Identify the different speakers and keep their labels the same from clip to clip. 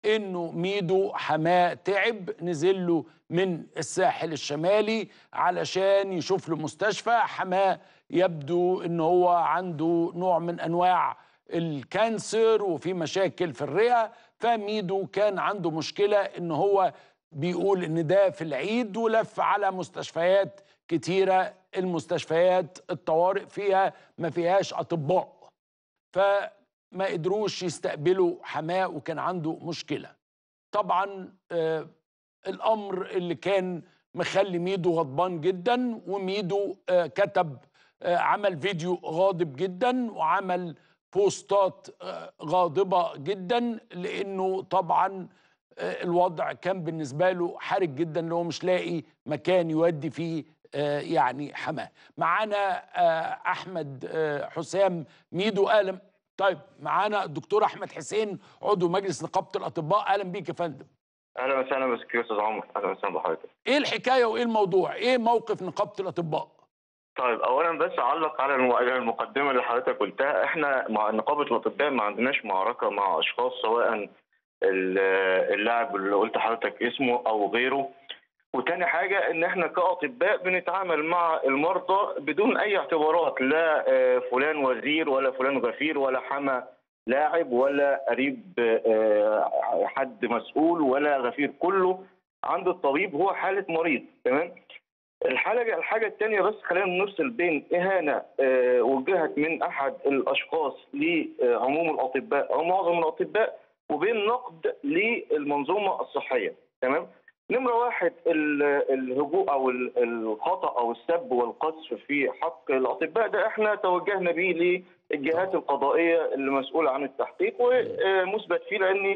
Speaker 1: انه ميدو حماه تعب نزل له من الساحل الشمالي علشان يشوف له مستشفى حماه يبدو ان هو عنده نوع من انواع الكانسر وفي مشاكل في الرئه فميدو كان عنده مشكله ان هو بيقول ان ده في العيد ولف على مستشفيات كتيره المستشفيات الطوارئ فيها ما فيهاش اطباء فما قدروش يستقبلوا حماه وكان عنده مشكله طبعا آه الامر اللي كان مخلي ميدو غضبان جدا وميدو آه كتب آه عمل فيديو غاضب جدا وعمل بوستات آه غاضبه جدا لانه طبعا آه الوضع كان بالنسبه له حرج جدا اللي هو مش لاقي مكان يودي فيه آه يعني حماه معانا آه احمد آه حسام ميدو اهلا طيب معانا الدكتور احمد حسين عضو مجلس نقابه الاطباء اهلا بيك يا فندم
Speaker 2: اهلا وسهلا بك يا استاذ عمر اهلا وسهلا بحضرتك
Speaker 1: ايه الحكايه وايه الموضوع ايه موقف نقابه الاطباء
Speaker 2: طيب اولا بس اعلق على المقدمه اللي حضرتك قلتها احنا مع نقابه الاطباء ما عندناش معركه مع اشخاص سواء اللاعب اللي قلت حضرتك اسمه او غيره وتاني حاجة إن إحنا كأطباء بنتعامل مع المرضى بدون أي اعتبارات لا فلان وزير ولا فلان غفير ولا حما لاعب ولا قريب حد مسؤول ولا غفير كله عند الطبيب هو حالة مريض تمام الحاجة الحاجة الثانية بس خلينا نفصل بين إهانة وجهت من أحد الأشخاص لعموم الأطباء أو معظم الأطباء وبين نقد للمنظومة الصحية تمام نمرة واحد الهجوء أو الخطأ أو السب والقذف في حق الأطباء ده إحنا توجهنا به للجهات القضائية اللي مسؤولة عن التحقيق ومثبت فيه لأن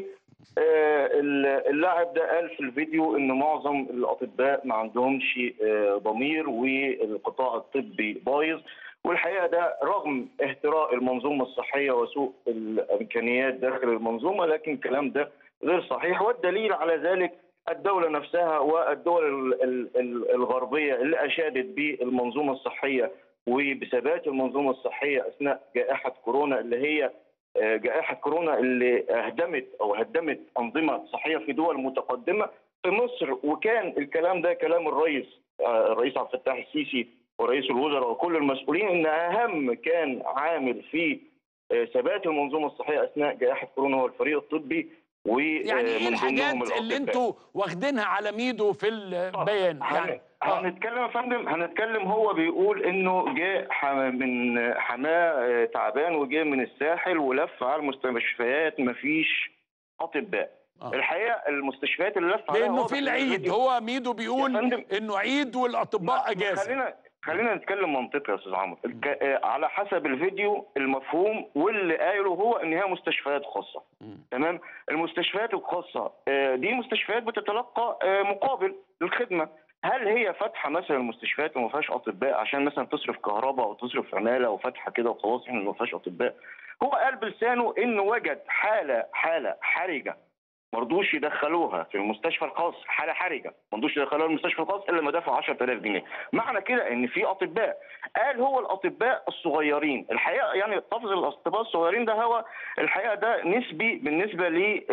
Speaker 2: اللاعب ده قال في الفيديو إن معظم الأطباء ما عندهمش ضمير والقطاع الطبي بايظ والحقيقه ده رغم اهتراء المنظومه الصحيه وسوء الامكانيات داخل المنظومه لكن الكلام ده غير صحيح والدليل على ذلك الدولة نفسها والدول الغربية اللي أشادت بالمنظومة الصحية وبثبات المنظومة الصحية أثناء جائحة كورونا اللي هي جائحة كورونا اللي أهدمت أو هدمت أنظمة صحية في دول متقدمة في مصر وكان الكلام ده كلام الرئيس الرئيس عبد الفتاح السيسي ورئيس الوزراء وكل المسؤولين ان اهم كان عامل في ثبات المنظومه الصحيه اثناء جائحه كورونا هو الفريق الطبي و
Speaker 1: يعني ايه الحاجات اللي انتوا واخدينها على ميدو في البيان يعني
Speaker 2: هنتكلم يا فندم هنتكلم هو بيقول انه جاء من حماه تعبان وجاء من الساحل ولف على المستشفيات مفيش اطباء آه. الحقيقه المستشفيات اللي لف عليها
Speaker 1: لانه في العيد هو ميدو بيقول انه عيد والاطباء اجازه
Speaker 2: خلينا خلينا نتكلم منطقي يا استاذ عمرو على حسب الفيديو المفهوم واللي قايله هو ان هي مستشفيات خاصه تمام المستشفيات الخاصه دي مستشفيات بتتلقى مقابل للخدمه هل هي فاتحه مثلا المستشفيات وما فيهاش اطباء عشان مثلا تصرف كهرباء او تصرف عماله وفاتحه كده وخلاص احنا ما فيهاش اطباء هو قال بلسانه انه وجد حاله حاله حرجه مرضوش يدخلوها في المستشفى الخاص حاله حرجه ما رضوش يدخلوها المستشفى الخاص الا لما دفعوا 10000 جنيه معنى كده ان في اطباء قال هو الاطباء الصغيرين الحقيقه يعني لفظ الاطباء الصغيرين ده هو الحقيقه ده نسبي بالنسبه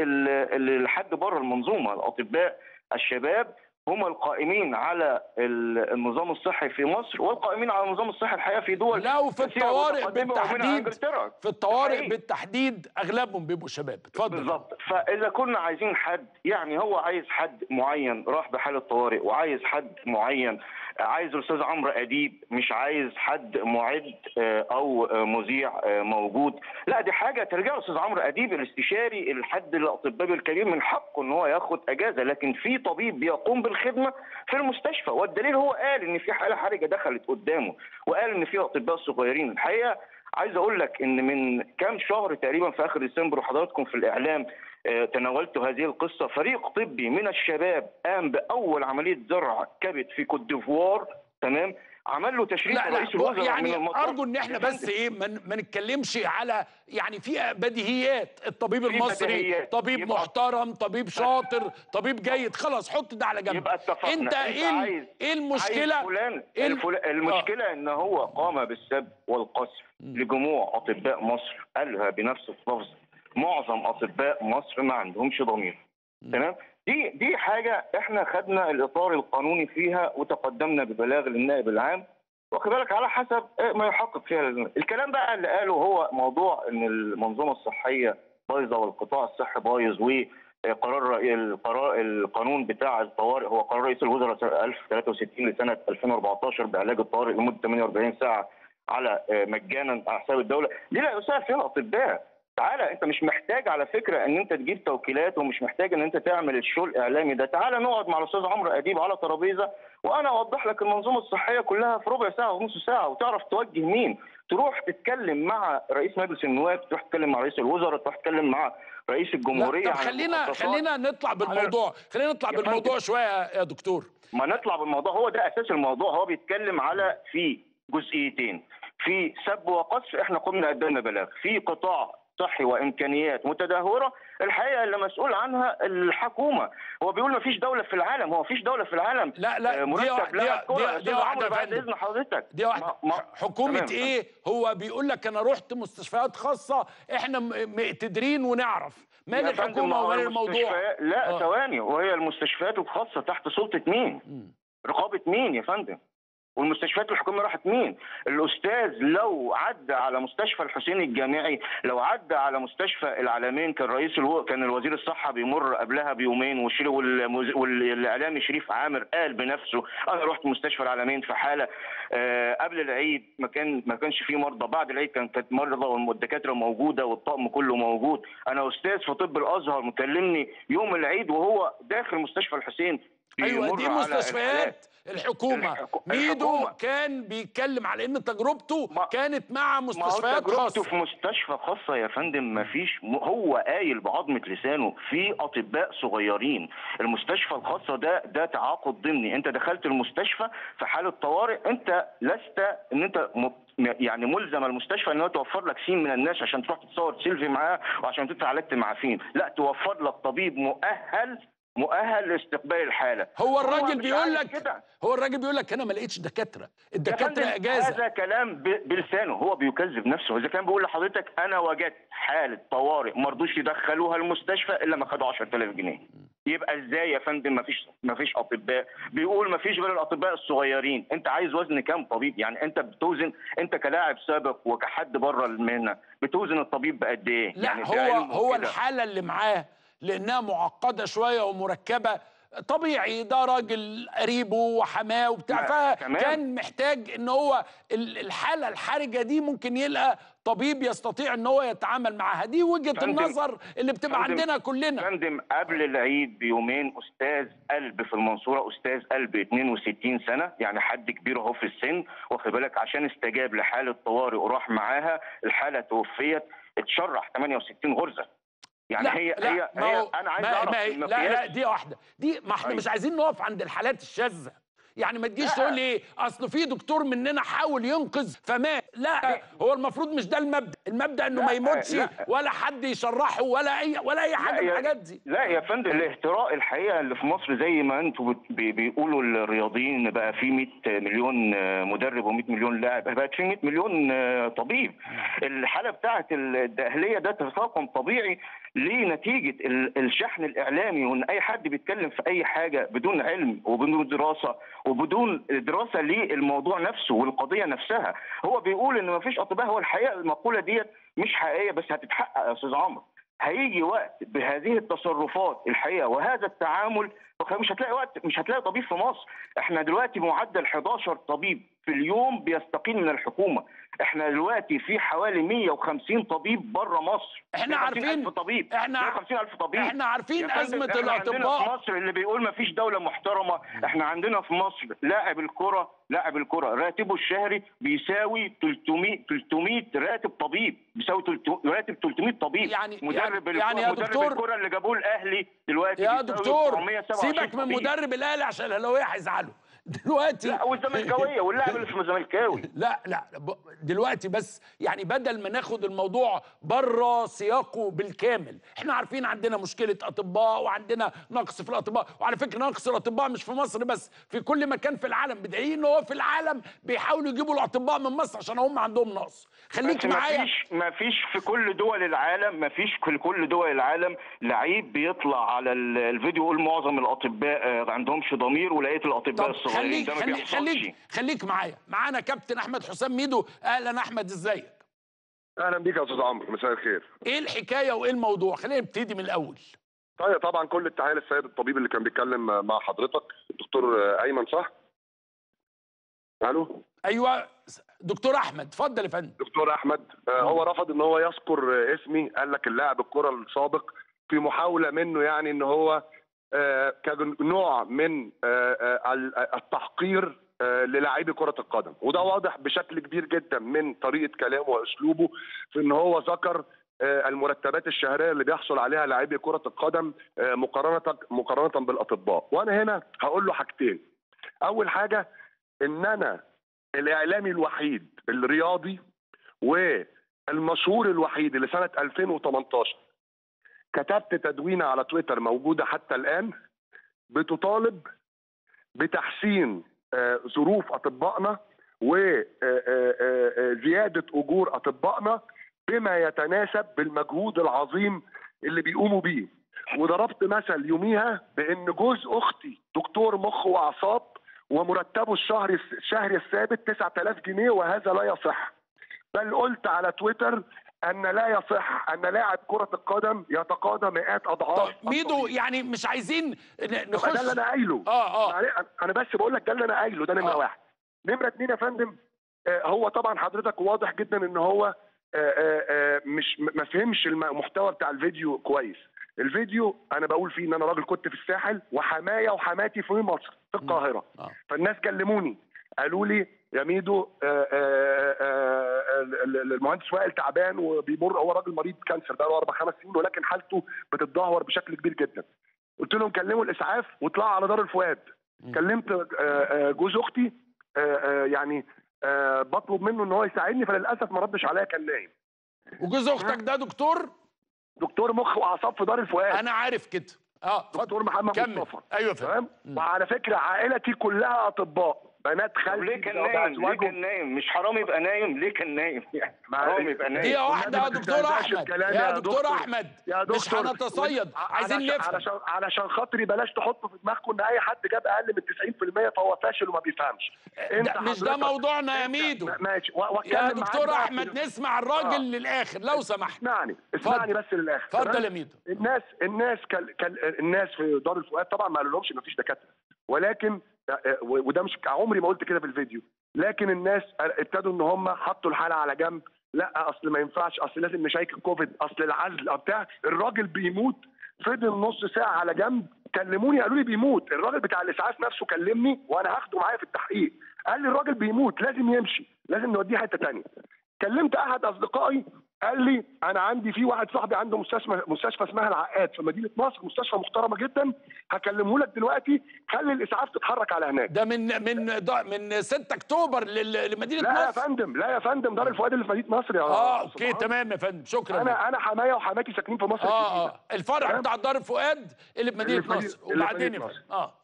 Speaker 2: لحد بره المنظومه الاطباء الشباب هم القائمين على النظام الصحي في مصر والقائمين على النظام الصحي الحقيقه في دول
Speaker 1: لا وفي الطوارئ بالتحديد في الطوارئ حقيقي. بالتحديد اغلبهم بيبقوا شباب اتفضل
Speaker 2: بالظبط فاذا كنا عايزين حد يعني هو عايز حد معين راح بحاله طوارئ وعايز حد معين عايز الاستاذ عمرو اديب مش عايز حد معد او مذيع موجود لا دي حاجه ترجع الاستاذ عمرو اديب الاستشاري الحد الاطباء الكبير من حقه ان هو ياخد اجازه لكن في طبيب بيقوم بالخدمه في المستشفى والدليل هو قال ان في حاله حرجه دخلت قدامه وقال ان في اطباء صغيرين الحقيقه عايز اقول لك ان من كام شهر تقريبا في اخر ديسمبر وحضراتكم في الاعلام تناولت هذه القصة فريق طبي من الشباب قام بأول عملية زرع كبد في كوت ديفوار تمام عمل له تشريف
Speaker 1: لا
Speaker 2: رئيس
Speaker 1: لا
Speaker 2: الوزراء
Speaker 1: يعني
Speaker 2: من المطار
Speaker 1: ارجو ان احنا بس ايه ما ما نتكلمش على يعني في بديهيات الطبيب المصري
Speaker 2: بديهيات.
Speaker 1: طبيب
Speaker 2: يبقى-
Speaker 1: محترم طبيب شاطر طبيب جيد خلاص حط ده على جنب
Speaker 2: يبقى اتفقنا
Speaker 1: انت ايه ال-
Speaker 2: عايز
Speaker 1: ايه المشكله
Speaker 2: عايز فلان
Speaker 1: إيه ال-
Speaker 2: الفل... المشكله ان هو قام بالسب والقذف لجموع اطباء مصر قالها بنفس اللفظ معظم اطباء مصر ما عندهمش ضمير تمام دي دي حاجه احنا خدنا الاطار القانوني فيها وتقدمنا ببلاغ للنائب العام واخد بالك على حسب ما يحقق فيها الكلام بقى اللي قاله هو موضوع ان المنظومه الصحيه بايظه والقطاع الصحي بايظ وقرار القرار القانون بتاع الطوارئ هو قرار رئيس الوزراء 1063 لسنه 2014 بعلاج الطوارئ لمده 48 ساعه على مجانا على حساب الدوله دي لا يساعد فيها الاطباء تعالى انت مش محتاج على فكره ان انت تجيب توكيلات ومش محتاج ان انت تعمل الشو الاعلامي ده تعالى نقعد مع الاستاذ عمرو اديب على ترابيزه وانا اوضح لك المنظومه الصحيه كلها في ربع ساعه ونص ساعه وتعرف توجه مين تروح تتكلم مع رئيس مجلس النواب تروح تتكلم مع رئيس الوزراء تروح تتكلم مع رئيس الجمهوريه
Speaker 1: طب خلينا خلينا نطلع بالموضوع خلينا نطلع بالموضوع شويه يا دكتور
Speaker 2: ما نطلع بالموضوع هو ده اساس الموضوع هو بيتكلم على في جزئيتين في سب وقذف احنا قمنا قدمنا بلاغ في قطاع صحي وامكانيات متدهوره الحقيقه اللي مسؤول عنها الحكومه هو بيقول ما فيش دوله في العالم هو ما فيش دوله في العالم
Speaker 1: لا لا
Speaker 2: مرتب
Speaker 1: دي واحده
Speaker 2: لاعب
Speaker 1: دي,
Speaker 2: كرة.
Speaker 1: دي, دي
Speaker 2: أستاذ
Speaker 1: واحده
Speaker 2: عمرو بعد
Speaker 1: فندم.
Speaker 2: اذن حضرتك
Speaker 1: دي واحده
Speaker 2: ما- ما-
Speaker 1: حكومه
Speaker 2: تمام.
Speaker 1: ايه هو بيقول لك انا رحت مستشفيات خاصه احنا م- مقتدرين ونعرف مال
Speaker 2: يا فندم،
Speaker 1: الحكومه
Speaker 2: ما هو
Speaker 1: ومال الموضوع
Speaker 2: المستشفيات- لا
Speaker 1: آه.
Speaker 2: ثواني وهي المستشفيات الخاصه تحت سلطه مين؟
Speaker 1: مم.
Speaker 2: رقابه مين يا فندم؟ والمستشفيات الحكوميه راحت مين؟ الاستاذ لو عدى على مستشفى الحسين الجامعي، لو عدى على مستشفى العالمين كان رئيس الو... كان الوزير الصحه بيمر قبلها بيومين والشري والمز... والاعلامي شريف عامر قال بنفسه انا رحت مستشفى العالمين في حاله آه قبل العيد ما كان ما كانش فيه مرضى، بعد العيد كان كانت مرضى والدكاتره موجوده والطقم كله موجود، انا استاذ في طب الازهر مكلمني يوم العيد وهو داخل مستشفى الحسين
Speaker 1: ايوه
Speaker 2: بيمر
Speaker 1: دي
Speaker 2: على الحالات.
Speaker 1: مستشفيات الحكومه
Speaker 2: الحكو-
Speaker 1: ميدو
Speaker 2: الحكومة.
Speaker 1: كان بيتكلم على ان تجربته
Speaker 2: ما-
Speaker 1: كانت مع
Speaker 2: ما هو
Speaker 1: مستشفيات
Speaker 2: تجربته
Speaker 1: خاصه
Speaker 2: في مستشفى خاصة يا فندم ما فيش م- هو قايل بعظمة لسانه في أطباء صغيرين المستشفى الخاصة ده ده تعاقد ضمني أنت دخلت المستشفى في حالة طوارئ أنت لست أن أنت م- يعني ملزم المستشفى ان هو توفر لك سين من الناس عشان تروح تتصور سيلفي معاه وعشان تدفع علاج معافين لا توفر لك طبيب مؤهل مؤهل لاستقبال الحاله
Speaker 1: هو الراجل
Speaker 2: مش
Speaker 1: بيقول
Speaker 2: عايز
Speaker 1: لك
Speaker 2: كده.
Speaker 1: هو الراجل بيقول لك انا ما لقيتش دكاتره
Speaker 2: يا
Speaker 1: الدكاتره
Speaker 2: فندم،
Speaker 1: اجازه
Speaker 2: هذا كلام ب- بلسانه هو بيكذب نفسه اذا كان بيقول لحضرتك انا وجدت حاله طوارئ ما رضوش يدخلوها المستشفى الا ما خدوا 10000 جنيه يبقى ازاي يا فندم ما فيش ما فيش اطباء بيقول ما فيش غير الاطباء الصغيرين انت عايز وزن كام طبيب يعني انت بتوزن انت كلاعب سابق وكحد بره المهنه بتوزن الطبيب بقد ايه
Speaker 1: لا
Speaker 2: يعني ده
Speaker 1: هو
Speaker 2: علم
Speaker 1: هو
Speaker 2: وكده.
Speaker 1: الحاله اللي معاه لانها معقده شويه ومركبه طبيعي ده راجل قريبه وحماه وبتاع
Speaker 2: لا، تمام.
Speaker 1: فكان محتاج ان هو ال- الحاله الحرجه دي ممكن يلقى طبيب يستطيع ان هو يتعامل معاها دي وجهه
Speaker 2: فندم-
Speaker 1: النظر اللي بتبقى
Speaker 2: فندم-
Speaker 1: عندنا كلنا
Speaker 2: فندم قبل العيد بيومين استاذ قلب في المنصوره استاذ قلب 62 سنه يعني حد كبير اهو في السن واخد بالك عشان استجاب لحاله طوارئ وراح معاها الحاله توفيت اتشرح 68 غرزه يعني
Speaker 1: لا
Speaker 2: هي
Speaker 1: لا
Speaker 2: هي,
Speaker 1: ما
Speaker 2: هي
Speaker 1: هو
Speaker 2: انا عايز
Speaker 1: ما
Speaker 2: اعرف
Speaker 1: ما هي لا لا
Speaker 2: المقياس.
Speaker 1: دي واحده دي ما احنا
Speaker 2: أيوة.
Speaker 1: مش عايزين نقف عند الحالات الشاذه يعني ما تجيش
Speaker 2: لا.
Speaker 1: تقول لي اصل في دكتور مننا حاول ينقذ فمات لا هو المفروض مش ده المبدا المبدا انه
Speaker 2: لا،
Speaker 1: ما يموتش
Speaker 2: لا.
Speaker 1: ولا حد يشرحه ولا اي ولا اي حاجه من
Speaker 2: يا-
Speaker 1: الحاجات دي
Speaker 2: لا يا فندم الاهتراء الحقيقه اللي في مصر زي ما انتم بت- بي- بيقولوا الرياضيين ان بقى في 100 مليون آه، مدرب و100 مليون لاعب بقت في 100 مليون آه، طبيب الحاله بتاعه الداخليه ده تفاقم طبيعي لنتيجه ال- الشحن الاعلامي وان اي حد بيتكلم في اي حاجه بدون علم وبدون دراسه وبدون دراسه للموضوع نفسه والقضيه نفسها هو بيقول ان مفيش اطباء هو الحقيقه المقوله ديت مش حقيقيه بس هتتحقق يا استاذ عمرو هيجي وقت بهذه التصرفات الحقيقه وهذا التعامل مش هتلاقي وقت مش هتلاقي طبيب في مصر احنا دلوقتي معدل 11 طبيب في اليوم بيستقيل من الحكومه احنا دلوقتي في حوالي 150 طبيب بره مصر
Speaker 1: احنا
Speaker 2: 150
Speaker 1: عارفين-
Speaker 2: ألف طبيب
Speaker 1: احنا-
Speaker 2: 150 ألف طبيب
Speaker 1: احنا عارفين
Speaker 2: يا فندم،
Speaker 1: أزمة
Speaker 2: احنا عندنا
Speaker 1: الأطباء.
Speaker 2: في مصر اللي بيقول ما فيش دوله محترمه احنا عندنا في مصر لاعب الكره لاعب الكره راتبه الشهري بيساوي 300 300 راتب طبيب بيساوي 300 راتب 300 طبيب
Speaker 1: يعني-
Speaker 2: مدرب
Speaker 1: يعني- يعني يا
Speaker 2: الكرة-
Speaker 1: دكتور-
Speaker 2: مدرب الكره اللي جابوه الاهلي دلوقتي
Speaker 1: يا
Speaker 2: بيساوي
Speaker 1: دكتور
Speaker 2: 427
Speaker 1: سيبك من
Speaker 2: طبيب.
Speaker 1: مدرب الاهلي عشان الاهلاويه هيزعلوا دلوقتي
Speaker 3: لا والزملكاويه واللاعب اللي اسمه زملكاوي
Speaker 1: لا لا ب- دلوقتي بس يعني بدل ما ناخد الموضوع بره سياقه بالكامل احنا عارفين عندنا مشكله اطباء وعندنا نقص في الاطباء وعلى فكره نقص الاطباء مش في مصر بس في كل مكان في العالم بدليل ان هو في العالم بيحاولوا يجيبوا الاطباء من مصر عشان هم عندهم نقص خليك
Speaker 3: بس ما
Speaker 1: معايا
Speaker 3: فيش ما فيش في كل دول العالم ما فيش في كل دول العالم لعيب بيطلع على ال- الفيديو يقول معظم الاطباء آه، ما عندهمش ضمير ولقيت الاطباء
Speaker 1: طب
Speaker 3: الصغيرين
Speaker 1: خليك
Speaker 3: ده ما
Speaker 1: خليك
Speaker 3: بيحصلش
Speaker 1: خليك خليك معايا معانا كابتن احمد حسام ميدو اهلا احمد ازيك
Speaker 4: اهلا بيك يا استاذ عمرو مساء الخير
Speaker 1: ايه الحكايه وايه الموضوع خلينا نبتدي من الاول
Speaker 4: طيب طبعا كل التحيه للسيد الطبيب اللي كان بيتكلم مع حضرتك الدكتور ايمن صح الو
Speaker 1: ايوه دكتور احمد اتفضل يا فندم
Speaker 4: دكتور احمد آه، هو رفض ان هو يذكر آه، اسمي قال لك اللاعب الكره السابق في محاوله منه يعني ان هو آه، كنوع من آه، آه، ال- التحقير آه، للاعبي كره القدم وده واضح بشكل كبير جدا من طريقه كلامه واسلوبه في ان هو ذكر آه، المرتبات الشهريه اللي بيحصل عليها لاعبي كره القدم آه، مقارنه مقارنه بالاطباء وانا هنا هقول له حاجتين اول حاجه ان انا الاعلامي الوحيد الرياضي والمشهور الوحيد اللي سنه 2018 كتبت تدوينه على تويتر موجوده حتى الان بتطالب بتحسين آه، ظروف اطبائنا وزياده اجور اطبائنا بما يتناسب بالمجهود العظيم اللي بيقوموا بيه وضربت مثل يوميها بان جوز اختي دكتور مخ واعصاب ومرتبه الشهري الشهري الثابت 9000 جنيه وهذا لا يصح بل قلت على تويتر ان لا يصح ان لاعب كره القدم يتقاضى مئات اضعاف
Speaker 1: طب ميدو يعني مش عايزين ن-
Speaker 4: يبقى ده اللي
Speaker 1: نخش
Speaker 4: انا قايله
Speaker 1: اه اه
Speaker 4: معلش، انا بس بقول لك ده اللي انا قايله ده نمره
Speaker 1: آه.
Speaker 4: واحد نمره اتنين يا فندم آه، هو طبعا حضرتك واضح جدا ان هو آه، آه، آه، مش م- ما فهمش الم- المحتوى بتاع الفيديو كويس الفيديو انا بقول فيه ان انا راجل كنت في الساحل وحماية وحماتي في مصر في القاهره
Speaker 1: آه.
Speaker 4: فالناس كلموني قالوا لي يا ميدو آه، آه، آه، ال- ال- المهندس وائل تعبان وبيمر هو راجل مريض كانسر بقاله اربع خمس سنين ولكن حالته بتتدهور بشكل كبير جدا قلت لهم كلموا الاسعاف واطلعوا على دار الفؤاد كلمت آه، آه، جوز اختي آه، آه، يعني آه، بطلب منه ان هو يساعدني فللاسف ما ردش عليا كان نايم
Speaker 1: وجوز اختك ده دكتور
Speaker 4: دكتور مخ واعصاب في دار الفؤاد
Speaker 1: انا عارف كده اه اتفضل
Speaker 4: دكتور محمد
Speaker 1: كمل
Speaker 4: مصطفى
Speaker 1: ايوه يا فندم
Speaker 4: تمام وعلى فكره عائلتي كلها اطباء بنات
Speaker 3: طب
Speaker 4: خالتي
Speaker 3: ليه كان نايم ليه كان نايم مش حرام يبقى نايم ليه كان نايم يعني
Speaker 4: ما-
Speaker 3: حرام يبقى نايم
Speaker 1: دقيقة واحدة يا
Speaker 4: والنبي ما
Speaker 1: دكتور
Speaker 4: تستهزأش
Speaker 1: أحمد
Speaker 4: الكلام
Speaker 1: يا
Speaker 4: يا
Speaker 1: دكتور
Speaker 4: دكتور.
Speaker 1: أحمد
Speaker 4: يا
Speaker 1: مش
Speaker 4: دكتور
Speaker 1: هنتصيد عايزين
Speaker 4: علشان
Speaker 1: نفهم
Speaker 4: علشان علشان خاطري بلاش تحطوا في دماغكم ان اي حد جاب اقل من 90% فهو فاشل وما بيفهمش
Speaker 1: ده مش ده
Speaker 4: حضرتك-
Speaker 1: موضوعنا يا
Speaker 4: أنت-
Speaker 1: ميدو
Speaker 4: ماشي و- وأتكلم
Speaker 1: يا
Speaker 4: معاك
Speaker 1: دكتور
Speaker 4: بقى
Speaker 1: أحمد
Speaker 4: في-
Speaker 1: نسمع الراجل
Speaker 4: آه.
Speaker 1: للآخر لو سمحت
Speaker 4: اسمعني اسمعني
Speaker 1: اتفضل.
Speaker 4: بس للاخر
Speaker 1: اتفضل
Speaker 4: تمام؟
Speaker 1: يا ميدو
Speaker 4: الناس الناس كال كال الناس في دار الفؤاد طبعا ما قالولهمش ان مفيش دكاتره ولكن آه، آه، وده مش عمري ما قلت كده في الفيديو لكن الناس ابتدوا ان هم حطوا الحاله على جنب لا اصل ما ينفعش اصل لازم نشيك الكوفيد اصل العزل أو بتاع الراجل بيموت فضل نص ساعه على جنب كلموني قالوا لي بيموت الراجل بتاع الاسعاف نفسه كلمني وانا هاخده معايا في التحقيق قال لي الراجل بيموت لازم يمشي لازم نوديه حته تانية كلمت احد اصدقائي قال لي انا عندي في واحد صاحبي عنده مستشفى مستشفى اسمها العقاد في مدينه نصر مستشفى محترمه جدا هكلمه لك دلوقتي خلي الاسعاف تتحرك على هناك
Speaker 1: ده من من ده من 6 أكتوبر لل- لمدينة
Speaker 4: لا يا
Speaker 1: نصر
Speaker 4: فندم لا يا فندم دار الفؤاد اللي في مدينه نصر يا
Speaker 1: اه
Speaker 4: أستاذ
Speaker 1: اوكي
Speaker 4: عمرو.
Speaker 1: تمام يا فندم شكرا
Speaker 4: انا انا حمايه وحماتي ساكنين في مصر
Speaker 1: اه
Speaker 4: الجديدة.
Speaker 1: اه الفرع
Speaker 4: تمام؟
Speaker 1: بتاع دار الفؤاد اللي في مدينة
Speaker 4: اللي في مدينة-
Speaker 1: نصر
Speaker 4: اللي في
Speaker 1: وبعدين يا
Speaker 4: مدينة
Speaker 1: فندم اه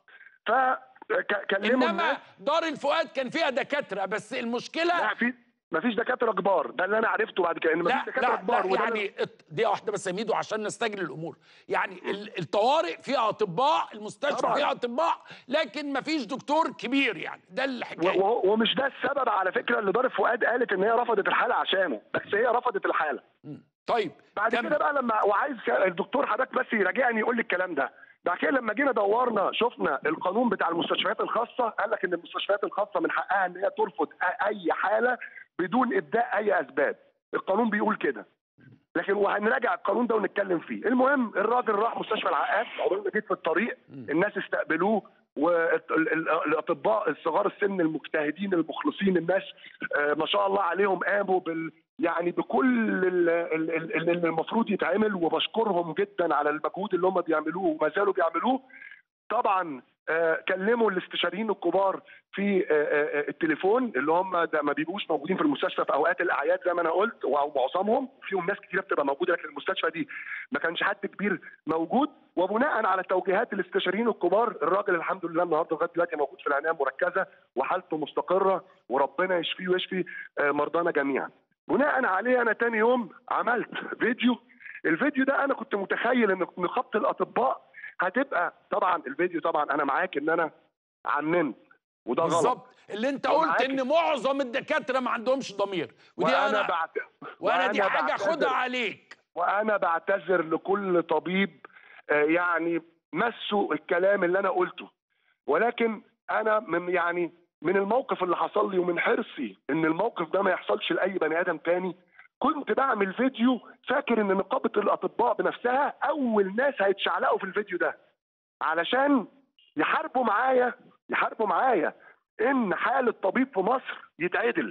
Speaker 4: فكلموا
Speaker 1: انما دار الفؤاد كان فيها دكاترة بس المشكلة
Speaker 4: لا في مفيش دكاتره كبار ده اللي انا عرفته بعد كده ان
Speaker 1: لا
Speaker 4: مفيش دكاتره
Speaker 1: لا,
Speaker 4: كبار
Speaker 1: لا
Speaker 4: وده
Speaker 1: يعني الت- دقيقة واحدة بس يا ميدو عشان نستجري الأمور يعني ال- الطوارئ فيها أطباء المستشفى
Speaker 4: طبعاً.
Speaker 1: فيها أطباء لكن ما فيش دكتور كبير يعني ده الحكاية
Speaker 4: و- و- ومش ده السبب على فكره اللي دار الفؤاد قالت ان هي رفضت الحاله عشانه بس هي رفضت الحاله
Speaker 1: طيب
Speaker 4: بعد
Speaker 1: كمل.
Speaker 4: كده بقى لما وعايز الدكتور حضرتك بس يراجعني يقول لي الكلام ده بعد كده لما جينا دورنا شفنا القانون بتاع المستشفيات الخاصه قال لك ان المستشفيات الخاصه من حقها ان هي ترفض أ- اي حاله بدون ابداء اي اسباب القانون بيقول كده لكن وهنراجع القانون ده ونتكلم فيه المهم الراجل راح مستشفى العقاد عقبال ما جيت في الطريق الناس استقبلوه والاطباء الصغار السن المجتهدين المخلصين الناس آه، ما شاء الله عليهم قاموا بال يعني بكل ال- ال- ال- اللي المفروض يتعمل وبشكرهم جدا على المجهود اللي هم بيعملوه وما زالوا بيعملوه طبعا آه، كلموا الاستشاريين الكبار في آه، آه، آه، التليفون اللي هم ده ما بيبقوش موجودين في المستشفى في اوقات الاعياد زي ما انا قلت او معظمهم فيهم ناس كتيره بتبقى موجوده لكن المستشفى دي ما كانش حد كبير موجود وبناء على توجيهات الاستشاريين الكبار الراجل الحمد لله النهارده لغايه دلوقتي موجود في العنايه المركزه وحالته مستقره وربنا يشفيه ويشفي آه، مرضانا جميعا. بناء عليه انا تاني يوم عملت فيديو الفيديو ده انا كنت متخيل ان نقابه الاطباء هتبقى طبعا الفيديو طبعا انا معاك ان انا عممت وده غلط
Speaker 1: بالظبط اللي انت
Speaker 4: هو
Speaker 1: قلت
Speaker 4: معاك.
Speaker 1: ان معظم الدكاتره ما عندهمش ضمير ودي
Speaker 4: وانا
Speaker 1: انا
Speaker 4: بعت...
Speaker 1: وانا دي حاجه
Speaker 4: بعتذر.
Speaker 1: خدها عليك
Speaker 4: وانا بعتذر لكل طبيب آه، يعني مسوا الكلام اللي انا قلته ولكن انا من يعني من الموقف اللي حصل لي ومن حرصي ان الموقف ده ما يحصلش لاي بني ادم تاني كنت بعمل فيديو فاكر ان نقابه الاطباء بنفسها اول ناس هيتشعلقوا في الفيديو ده علشان يحاربوا معايا يحاربوا معايا ان حال الطبيب في مصر يتعدل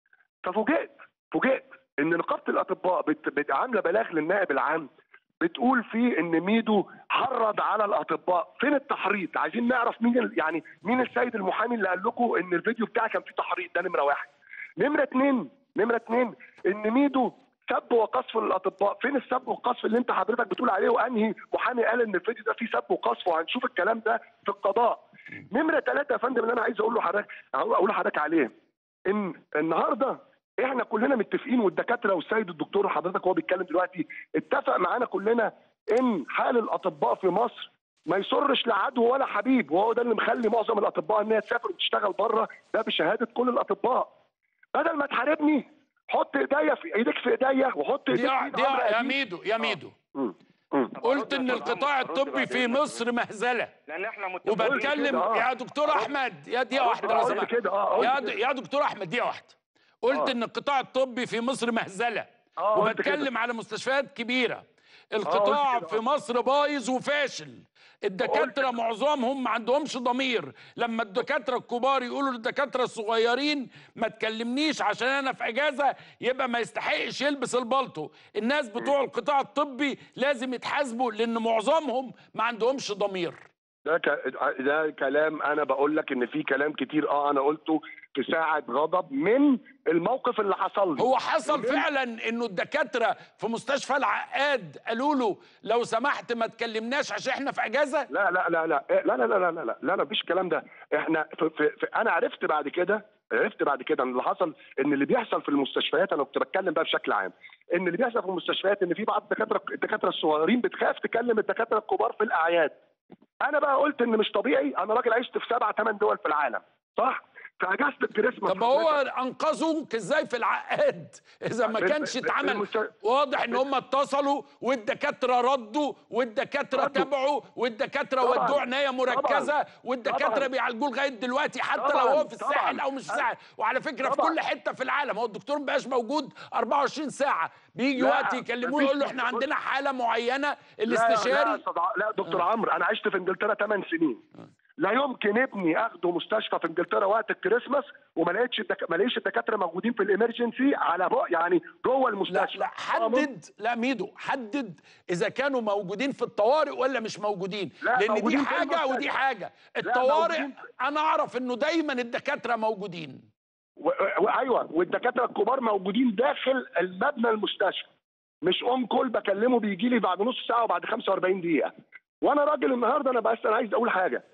Speaker 4: ففوجئت فوجئت ان نقابه الاطباء بت... بت... عامله بلاغ للنائب العام بتقول فيه ان ميدو حرض على الاطباء فين التحريض عايزين نعرف مين ال... يعني مين السيد المحامي اللي قال لكم ان الفيديو بتاعي كان فيه تحريض ده نمره واحد نمره اتنين نمره اتنين ان ميدو سب وقذف للاطباء فين السب والقذف اللي انت حضرتك بتقول عليه وانهي محامي قال ان الفيديو ده فيه سب وقذف وهنشوف الكلام ده في القضاء نمره ثلاثه يا فندم اللي انا عايز اقول له حضرتك اقول لحضرتك عليه ان النهارده احنا كلنا متفقين والدكاتره والسيد الدكتور حضرتك هو بيتكلم دلوقتي اتفق معانا كلنا ان حال الاطباء في مصر ما يسرش لا عدو ولا حبيب وهو ده اللي مخلي معظم الاطباء ان هي تسافر وتشتغل بره ده بشهاده كل الاطباء بدل ما تحاربني حط ايديا في ايديك في ايديا وحط
Speaker 1: دي
Speaker 4: ايديك في ايد
Speaker 1: دي
Speaker 4: عمرو
Speaker 1: يا
Speaker 4: أديب.
Speaker 1: ميدو يا ميدو
Speaker 4: مم. مم.
Speaker 1: قلت ان القطاع الطبي في مصر مهزله
Speaker 3: لان احنا متفقين
Speaker 1: وبتكلم
Speaker 4: كده، آه.
Speaker 1: يا دكتور احمد يا دقيقه واحده لو
Speaker 4: قلت
Speaker 1: سمحت
Speaker 4: كده، آه، قلت
Speaker 1: يا
Speaker 4: كده.
Speaker 1: د- يا دكتور احمد دقيقه واحده قلت
Speaker 4: آه.
Speaker 1: ان القطاع الطبي في مصر مهزله
Speaker 4: آه، قلت
Speaker 1: وبتكلم على مستشفيات كبيره القطاع
Speaker 4: كده،
Speaker 1: في
Speaker 4: آه.
Speaker 1: مصر بايظ وفاشل الدكاتره معظمهم ما عندهمش ضمير لما الدكاتره الكبار يقولوا للدكاتره الصغيرين ما تكلمنيش عشان انا في اجازه يبقى ما يستحقش يلبس البلطو الناس بتوع القطاع الطبي لازم يتحاسبوا لان معظمهم ما عندهمش ضمير
Speaker 4: ده ك... ده كلام انا بقول لك ان في كلام كتير اه انا قلته في ساعه غضب من الموقف اللي حصل لي
Speaker 1: هو حصل فعلا انه الدكاتره في مستشفى العقاد قالوا له لو سمحت ما تكلمناش عشان احنا في اجازه
Speaker 4: لا لا لا لا لا لا لا لا لا لا لا لا مفيش الكلام ده احنا في في في انا عرفت بعد كده عرفت بعد كده ان اللي حصل ان اللي بيحصل في المستشفيات انا كنت بتكلم بقى بشكل عام ان اللي بيحصل في المستشفيات ان في بعض الدكاتره الدكاتره الصغيرين بتخاف تكلم الدكاتره الكبار في الاعياد انا بقى قلت ان مش طبيعي انا راجل عشت في سبع ثمان دول في العالم صح في اجازه الكريسماس
Speaker 1: طب هو انقذوك ازاي في العقاد اذا ما
Speaker 4: في-
Speaker 1: كانش
Speaker 4: في- في
Speaker 1: اتعمل
Speaker 4: المست-
Speaker 1: واضح ان هم اتصلوا والدكاتره ردوا والدكاتره
Speaker 4: ردوا.
Speaker 1: تابعوا والدكاتره
Speaker 4: طبعاً.
Speaker 1: ودوه عنايه مركزه
Speaker 4: طبعاً.
Speaker 1: والدكاتره
Speaker 4: طبعاً.
Speaker 1: بيعالجوه لغايه دلوقتي حتى لو
Speaker 4: طبعاً.
Speaker 1: هو في الساحل
Speaker 4: طبعاً.
Speaker 1: او مش في الساحل وعلى فكره في
Speaker 4: طبعاً.
Speaker 1: كل حته في العالم هو الدكتور ما بقاش موجود 24 ساعه بيجي
Speaker 4: لا،
Speaker 1: وقت يكلموه
Speaker 4: مفيش
Speaker 1: يقول له احنا
Speaker 4: دكتور.
Speaker 1: عندنا حاله معينه
Speaker 4: لا يا
Speaker 1: الاستشاري
Speaker 4: أستاذ ع- لا دكتور عمرو انا عشت في انجلترا 8 سنين لا يمكن ابني اخده مستشفى في انجلترا وقت الكريسماس وما لقيتش الدك... ما لقيتش الدكاتره موجودين في الامرجنسي على بق يعني جوه
Speaker 1: لا
Speaker 4: المستشفى
Speaker 1: لا حدد لا ميدو حدد اذا كانوا موجودين في الطوارئ ولا مش موجودين
Speaker 4: لا،
Speaker 1: لان دي
Speaker 4: موجودين في
Speaker 1: حاجه
Speaker 4: المستشفى.
Speaker 1: ودي حاجه الطوارئ
Speaker 4: موجودين.
Speaker 1: انا اعرف انه دايما الدكاتره موجودين
Speaker 4: و... و... ايوه والدكاتره الكبار موجودين داخل المبنى المستشفى مش اون كول بكلمه بيجي لي بعد نص ساعه وبعد 45 دقيقه وانا راجل النهارده انا بس انا عايز اقول حاجه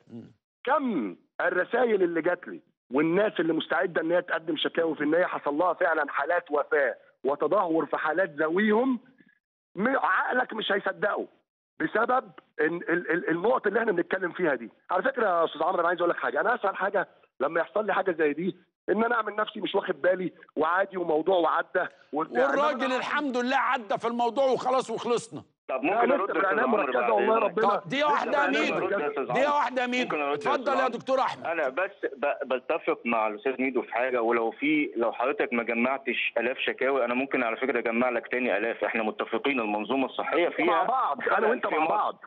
Speaker 4: كم الرسائل اللي جات لي والناس اللي مستعده ان هي تقدم شكاوي في ان هي حصل لها فعلا حالات وفاه وتدهور في حالات ذويهم م- عقلك مش هيصدقه بسبب ال- ال- ال- النقط اللي احنا بنتكلم فيها دي على فكره يا استاذ عمرو انا عايز اقول لك حاجه انا اسهل حاجه لما يحصل لي حاجه زي دي ان انا اعمل نفسي مش واخد بالي وعادي وموضوع وعدى وبتاع.
Speaker 1: والراجل
Speaker 4: إنما-
Speaker 1: الحمد لله عدى في الموضوع وخلاص وخلصنا
Speaker 3: طب
Speaker 4: لا،
Speaker 3: ممكن
Speaker 4: لسه
Speaker 3: ارد
Speaker 4: في
Speaker 3: يا
Speaker 4: العناية
Speaker 3: استاذ عمرو
Speaker 4: مركزة
Speaker 3: بعد
Speaker 4: والله
Speaker 3: إذنك؟
Speaker 4: ربنا.
Speaker 1: طب دي واحده يا
Speaker 4: لسه
Speaker 1: ميدو
Speaker 3: أرد يا أستاذ
Speaker 1: دي
Speaker 3: عمرو.
Speaker 1: واحده يا ميدو
Speaker 3: ممكن أرد يا
Speaker 1: اتفضل
Speaker 3: أستاذ
Speaker 1: يا
Speaker 3: عمرو؟
Speaker 1: دكتور احمد
Speaker 3: انا بس ب- بتفق مع الاستاذ ميدو في حاجه ولو في لو حضرتك ما جمعتش الاف شكاوي انا ممكن على فكره اجمع لك تاني الاف احنا متفقين المنظومه الصحيه فيها
Speaker 4: مع بعض انا وانت
Speaker 3: في
Speaker 4: مع
Speaker 3: مصر.
Speaker 4: بعض